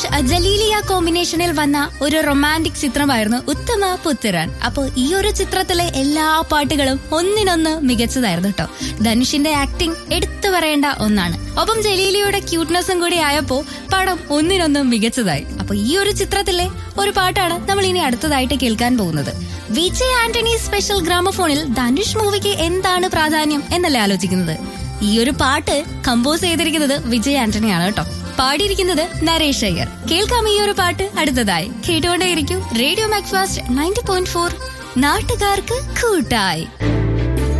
ധനുഷ് ജലീലിയ കോമ്പിനേഷനിൽ വന്ന ഒരു റൊമാൻറ്റിക് ചിത്രമായിരുന്നു ഉത്തമ പുത്തിരൻ അപ്പോൾ ഈ ഒരു ചിത്രത്തിലെ എല്ലാ പാട്ടുകളും ഒന്നിനൊന്ന് മികച്ചതായിരുന്നു കേട്ടോ ധനുഷിന്റെ ആക്ടിംഗ് എടുത്തു പറയേണ്ട ഒന്നാണ് ഒപ്പം ജലീലിയുടെ ക്യൂട്ട്നെസ്സും കൂടി ആയപ്പോ പടം ഒന്നിനൊന്ന് മികച്ചതായി അപ്പൊ ഈ ഒരു ചിത്രത്തിലെ ഒരു പാട്ടാണ് നമ്മൾ ഇനി അടുത്തതായിട്ട് കേൾക്കാൻ പോകുന്നത് വിജയ് ആന്റണി സ്പെഷ്യൽ ഗ്രാമഫോണിൽ ധനുഷ് മൂവിക്ക് എന്താണ് പ്രാധാന്യം എന്നല്ലേ ആലോചിക്കുന്നത് ഈ ഒരു പാട്ട് കമ്പോസ് ചെയ്തിരിക്കുന്നത് വിജയ് ആന്റണിയാണ് കേട്ടോ പാടിയിരിക്കുന്നത് നരേഷ് അയ്യർ കേൾക്കാം ഈ ഒരു പാട്ട് അടുത്തതായി കേട്ടുകൊണ്ടേയിരിക്കും radio Macfast ninety point four നാട്ടുകാർക്ക് കൂട്ടായി